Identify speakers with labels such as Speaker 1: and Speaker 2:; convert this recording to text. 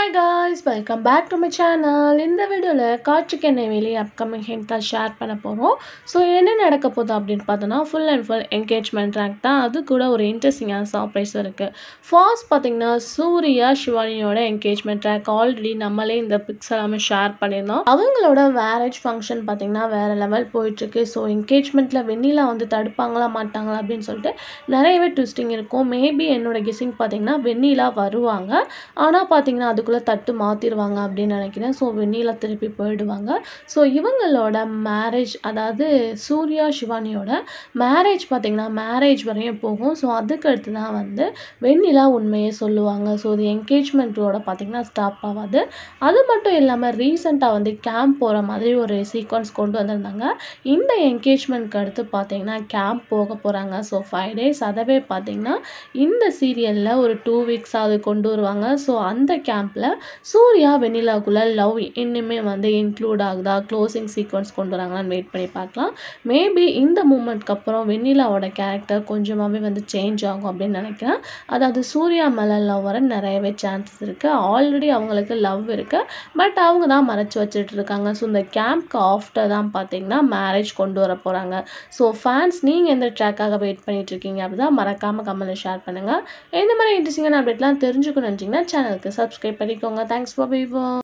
Speaker 1: hi guys welcome back to my channel இந்த வீடியோவில் காற்றுக்கு என்ன வெளி அப்கமிங் ஹிண்ட் தான் ஷேர் பண்ண போகிறோம் ஸோ என்ன நடக்க போகுது அப்படின்னு பார்த்தோன்னா full and full engagement track தான் அது கூட ஒரு இன்ட்ரெஸ்டிங்கான சர்ப்ரைஸும் இருக்குது ஃபாஸ்ட் பார்த்தீங்கன்னா சூர்யா சிவானியோட என்கேஜ்மெண்ட் ட்ராக் ஆல்ரெடி நம்மளே இந்த பிக்ஸ் எல்லாமே ஷேர் பண்ணியிருந்தோம் அவங்களோட மேரேஜ் ஃபங்க்ஷன் பார்த்தீங்கன்னா வேறு லெவல் போயிட்டுருக்கு ஸோ என்கேஜ்மெண்ட்டில் வெண்ணிலா வந்து தடுப்பாங்களா மாட்டாங்களா அப்படின்னு சொல்லிட்டு நிறையவே ட்விஸ்டிங் இருக்கும் மேபி என்னோட கெஸிங் பார்த்தீங்கன்னா வெண்ணிலா வருவாங்க ஆனால் பார்த்தீங்கன்னா அதுக்குள்ளே தட்டு மாற்றிடுவாங்க அப்படின்னு நினைக்கிறேன் ஸோ வெண்ணிலா திருப்பி போயிடுவாங்க ஸோ இவங்களோட மேரேஜ் அதாவது சூர்யா சிவானியோட மேரேஜ் பார்த்தீங்கன்னா மேரேஜ் வரையும் போகும் ஸோ அதுக்கு அடுத்து தான் வந்து வெண்ணிலா உண்மையை சொல்லுவாங்க ஸோ இது என்கேஜ்மெண்ட்டோட பார்த்தீங்கன்னா ஸ்டாப் ஆகாது அது மட்டும் இல்லாமல் ரீசெண்டாக வந்து கேம்ப் போகிற மாதிரி ஒரு சீக்வன்ஸ் கொண்டு வந்திருந்தாங்க இந்த என்கேஜ்மெண்ட்க்கு அடுத்து பார்த்தீங்கன்னா கேம்ப் போக போகிறாங்க ஸோ ஃபைவ் டேஸ் அதவே பார்த்தீங்கன்னா இந்த சீரியலில் ஒரு டூ வீக்ஸ் அது கொண்டு வருவாங்க ஸோ அந்த கேம்பில் சூர்யா வெண்ணிலாக்குள்ளே லவ் இன்னுமே வந்து இன்க்ளூட் ஆகுதா க்ளோசிங் சீக்வன்ஸ் கொண்டு வராங்களான்னு வெயிட் பண்ணி பார்க்கலாம் மேபி இந்த மூமெண்ட்க்கு அப்புறம் வெண்ணிலாவோட கேரக்டர் கொஞ்சமாகவே வந்து சேஞ்ச் ஆகும் அப்படின்னு நினைக்கிறேன் அதாவது சூர்யா மேலே லவ் வர நிறையவே சான்சஸ் இருக்குது ஆல்ரெடி அவங்களுக்கு லவ் இருக்குது பட் அவங்க தான் மறைச்சி வச்சுட்டு இருக்காங்க ஸோ இந்த கேம்ப்க்கு ஆஃப்டர் தான் பார்த்தீங்கன்னா மேரேஜ் கொண்டு வர போகிறாங்க ஸோ ஃபேன்ஸ் நீங்கள் எந்த ட்ராக்காக வெயிட் பண்ணிட்டு இருக்கீங்க அப்படி தான் மறக்காமல் கமெண்ட்டில் ஷேர் பண்ணுங்கள் இந்த மாதிரி இன்ட்ரெஸ்டிங்கான அப்டேட்லாம் தெரிஞ்சுக்கணும்னு நினச்சிங்கன்னா சேனலுக்கு சப்ஸ்கிரைப் பண்ணிக்கோங்க தேங்க்ஸ் ஃபார் விவோ